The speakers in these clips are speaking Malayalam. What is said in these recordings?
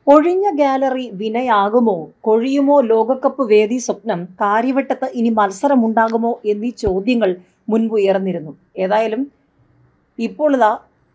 ഒഴിഞ്ഞ ഗാലറി വിനയാകുമോ കൊഴിയുമോ ലോകകപ്പ് വേദി സ്വപ്നം കാര്യവട്ടത്ത് ഇനി മത്സരമുണ്ടാകുമോ എന്നീ ചോദ്യങ്ങൾ മുൻപ് ഉയർന്നിരുന്നു ഏതായാലും ഇപ്പോൾ ഇതാ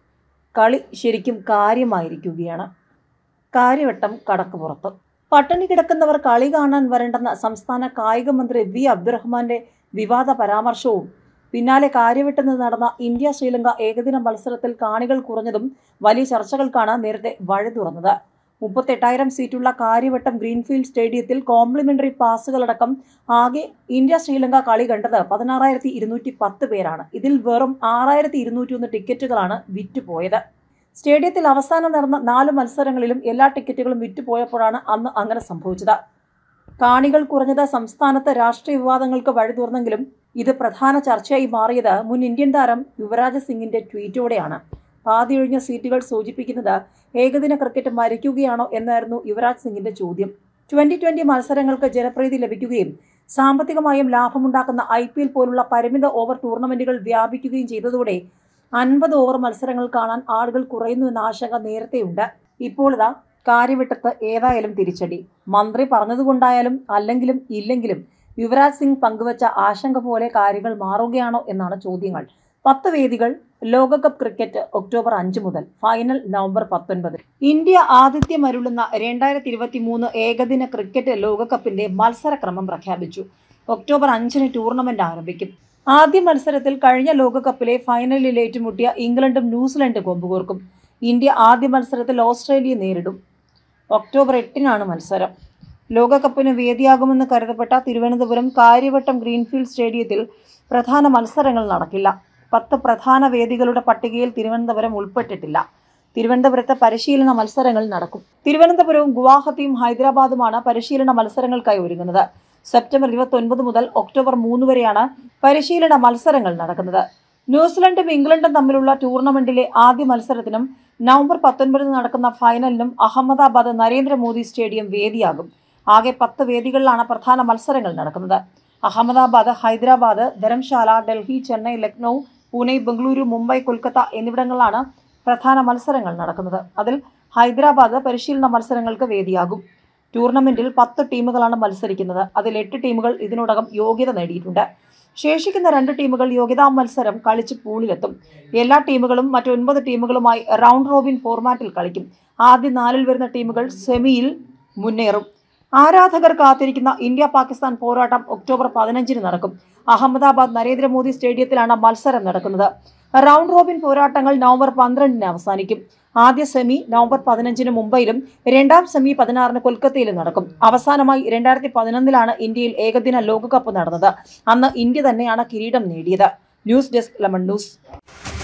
കളി ശരിക്കും കാര്യമായിരിക്കുകയാണ് കാര്യവട്ടം കടക്ക് പുറത്ത് പട്ടിണി കിടക്കുന്നവർ കളി കാണാൻ വരണ്ടെന്ന സംസ്ഥാന കായിക മന്ത്രി വി അബ്ദുറഹ്മാന്റെ വിവാദ പരാമർശവും പിന്നാലെ കാര്യവട്ടത്ത് നടന്ന ഇന്ത്യ ശ്രീലങ്ക ഏകദിന മത്സരത്തിൽ കാണികൾ കുറഞ്ഞതും വലിയ ചർച്ചകൾക്കാണ് നേരത്തെ വഴി തുറന്നത് മുപ്പത്തെട്ടായിരം സീറ്റുള്ള കാര്യവട്ടം ഗ്രീൻഫീൽഡ് സ്റ്റേഡിയത്തിൽ കോംപ്ലിമെന്ററി പാസുകളടക്കം ആകെ ഇന്ത്യ ശ്രീലങ്ക കളി കണ്ടത് പതിനാറായിരത്തി ഇരുന്നൂറ്റി പത്ത് പേരാണ് ഇതിൽ വെറും ആറായിരത്തി ഇരുന്നൂറ്റി ഒന്ന് ടിക്കറ്റുകളാണ് വിറ്റുപോയത് സ്റ്റേഡിയത്തിൽ അവസാനം നടന്ന നാല് മത്സരങ്ങളിലും എല്ലാ ടിക്കറ്റുകളും വിറ്റുപോയപ്പോഴാണ് അന്ന് അങ്ങനെ സംഭവിച്ചത് കാണികൾ കുറഞ്ഞത് സംസ്ഥാനത്ത് രാഷ്ട്രീയ വിവാദങ്ങൾക്ക് വഴി തുറന്നെങ്കിലും ഇത് പ്രധാന ചർച്ചയായി മാറിയത് മുൻ ഇന്ത്യൻ താരം യുവരാജ് സിംഗിന്റെ ട്വീറ്റോടെയാണ് പാതിയൊഴിഞ്ഞ സീറ്റുകൾ സൂചിപ്പിക്കുന്നത് ഏകദിന ക്രിക്കറ്റ് മരിക്കുകയാണോ എന്നായിരുന്നു യുവരാജ് സിംഗിന്റെ ചോദ്യം ട്വന്റി ട്വന്റി മത്സരങ്ങൾക്ക് ജനപ്രീതി ലഭിക്കുകയും സാമ്പത്തികമായും ലാഭമുണ്ടാക്കുന്ന ഐ പി എൽ പോലുള്ള പരിമിത ഓവർ ടൂർണമെന്റുകൾ വ്യാപിക്കുകയും ചെയ്തതോടെ അൻപത് ഓവർ മത്സരങ്ങൾ കാണാൻ ആളുകൾ കുറയുന്നു എന്ന ആശങ്ക നേരത്തെയുണ്ട് ഇപ്പോൾ ഇതാ കാര്യവിട്ടത്ത് ഏതായാലും തിരിച്ചടി മന്ത്രി പറഞ്ഞതുകൊണ്ടായാലും അല്ലെങ്കിലും ഇല്ലെങ്കിലും യുവരാജ് സിംഗ് പങ്കുവച്ച ആശങ്ക പോലെ കാര്യങ്ങൾ മാറുകയാണോ എന്നാണ് ചോദ്യങ്ങൾ പത്ത് വേദികൾ ലോകകപ്പ് ക്രിക്കറ്റ് ഒക്ടോബർ അഞ്ച് മുതൽ ഫൈനൽ നവംബർ പത്തൊൻപത് ഇന്ത്യ ആതിഥ്യമരുളുന്ന രണ്ടായിരത്തി ഇരുപത്തി മൂന്ന് ഏകദിന ക്രിക്കറ്റ് ലോകകപ്പിന്റെ മത്സരക്രമം പ്രഖ്യാപിച്ചു ഒക്ടോബർ അഞ്ചിന് ടൂർണമെന്റ് ആരംഭിക്കും ആദ്യ മത്സരത്തിൽ കഴിഞ്ഞ ലോകകപ്പിലെ ഫൈനലിൽ ഏറ്റുമുട്ടിയ ഇംഗ്ലണ്ടും ന്യൂസിലൻഡും കൊമ്പുകോർക്കും ഇന്ത്യ ആദ്യ മത്സരത്തിൽ ഓസ്ട്രേലിയ നേരിടും ഒക്ടോബർ എട്ടിനാണ് മത്സരം ലോകകപ്പിന് വേദിയാകുമെന്ന് കരുതപ്പെട്ട തിരുവനന്തപുരം കാര്യവട്ടം ഗ്രീൻഫീൽഡ് സ്റ്റേഡിയത്തിൽ പ്രധാന മത്സരങ്ങൾ നടക്കില്ല പത്ത് പ്രധാന വേദികളുടെ പട്ടികയിൽ തിരുവനന്തപുരം ഉൾപ്പെട്ടിട്ടില്ല തിരുവനന്തപുരത്ത് പരിശീലന മത്സരങ്ങൾ നടക്കും തിരുവനന്തപുരവും ഗുവാഹത്തിയും ഹൈദരാബാദുമാണ് പരിശീലന മത്സരങ്ങൾക്കായി ഒരുങ്ങുന്നത് സെപ്റ്റംബർ ഇരുപത്തൊൻപത് മുതൽ ഒക്ടോബർ മൂന്ന് വരെയാണ് പരിശീലന മത്സരങ്ങൾ നടക്കുന്നത് ന്യൂസിലൻഡും ഇംഗ്ലണ്ടും തമ്മിലുള്ള ടൂർണമെന്റിലെ ആദ്യ മത്സരത്തിനും നവംബർ പത്തൊൻപതിന് നടക്കുന്ന ഫൈനലിനും അഹമ്മദാബാദ് നരേന്ദ്രമോദി സ്റ്റേഡിയം വേദിയാകും ആകെ പത്ത് വേദികളിലാണ് പ്രധാന മത്സരങ്ങൾ നടക്കുന്നത് അഹമ്മദാബാദ് ഹൈദരാബാദ് ധരംശാല ഡൽഹി ചെന്നൈ ലക്നൗ പൂനെ ബംഗളൂരു മുംബൈ കൊൽക്കത്ത എന്നിവിടങ്ങളിലാണ് പ്രധാന മത്സരങ്ങൾ നടക്കുന്നത് അതിൽ ഹൈദരാബാദ് പരിശീലന മത്സരങ്ങൾക്ക് വേദിയാകും ടൂർണമെന്റിൽ പത്ത് ടീമുകളാണ് മത്സരിക്കുന്നത് അതിൽ എട്ട് ടീമുകൾ ഇതിനോടകം യോഗ്യത നേടിയിട്ടുണ്ട് ശേഷിക്കുന്ന രണ്ട് ടീമുകൾ യോഗ്യതാ മത്സരം കളിച്ച് പൂളിലെത്തും എല്ലാ ടീമുകളും മറ്റൊൻപത് ടീമുകളുമായി റൗണ്ട് റോബിൻ ഫോർമാറ്റിൽ കളിക്കും ആദ്യ നാലിൽ വരുന്ന ടീമുകൾ സെമിയിൽ മുന്നേറും ആരാധകർ കാത്തിരിക്കുന്ന ഇന്ത്യ പാകിസ്ഥാൻ പോരാട്ടം ഒക്ടോബർ പതിനഞ്ചിന് നടക്കും അഹമ്മദാബാദ് നരേന്ദ്രമോദി സ്റ്റേഡിയത്തിലാണ് മത്സരം നടക്കുന്നത് റൗണ്ട് റോബിൻ പോരാട്ടങ്ങൾ നവംബർ പന്ത്രണ്ടിന് അവസാനിക്കും ആദ്യ സെമി നവംബർ പതിനഞ്ചിന് മുംബൈയിലും രണ്ടാം സെമി പതിനാറിന് കൊൽക്കത്തയിലും നടക്കും അവസാനമായി രണ്ടായിരത്തി പതിനൊന്നിലാണ് ഇന്ത്യയിൽ ഏകദിന ലോകകപ്പ് നടന്നത് അന്ന് ഇന്ത്യ തന്നെയാണ് കിരീടം നേടിയത് ന്യൂസ് ഡെസ്ക് ലെമൺ ന്യൂസ്